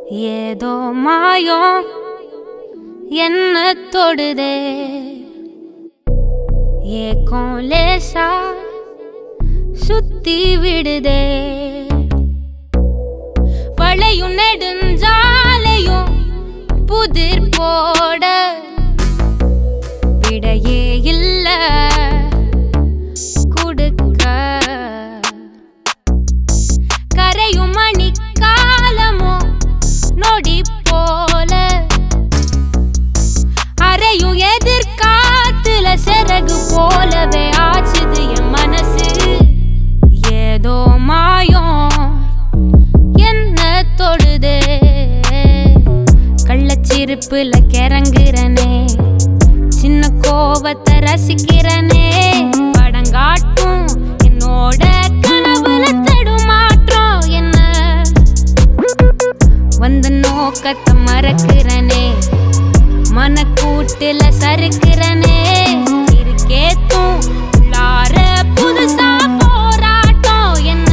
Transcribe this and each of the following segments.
ஏதோ மாயம் என்ன தொடுதே ஏக்கம் லேசா சுத்தி விடுதே வளையும் நெடுஞ்சாலையும் புதிர் போட விடையே இல்ல கொடுக்க கரையும் மணிக்காலமோ நொடி போல அரையும் எதிர்காத்துல சிறகு போலவே ஆச்சுது என் மனசு ஏதோ மாயம் என்ன தொடுதே கள்ளச்சிருப்புல கிறங்குறனே சின்ன கோவத்தை ரசிக்கிறனே படங்காட்டும் என்னோட கனவுல தடுமாற்றம் என்ன வந்த நோக்கத்தை மறக்கிறனே மனக்கூட்டுல சறுக்கிறனே இருக்கேத்தும் உள்ளார புதுசா போராட்டம் என்ன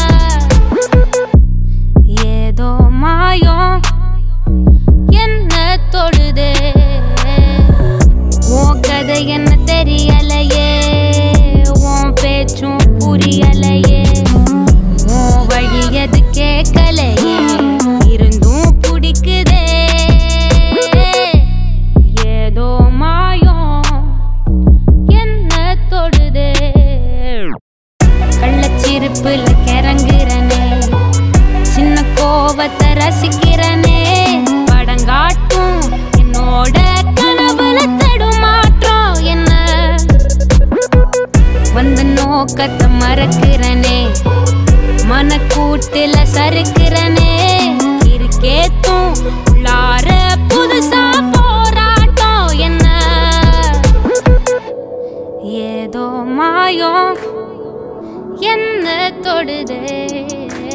ஏதோ மாயம் என்ன தொடுதே உன் கதை என்ன தெரியலையே உன் பேச்சும் புரியலையே உன் வழி எது கேட்கலையே இருந்தும் பிடிக்குதே ஏதோ மாயம் என்ன தொடுதே கள்ளச்சிருப்புல கிறங்குறனே சின்ன கோவத்தை ரசிக்கிறனே படங்காட்டும் என்னோட கனவுல தடுமாற்றம் என்ன வந்த நோக்கத்தை மறக்கிறனே மனக்கூட்டுல சறுக்கிறனே இருக்கேத்தும் உள்ளார புதுசா போராட்டம் என்ன ஏதோ மாயம் என்ன தொடுதே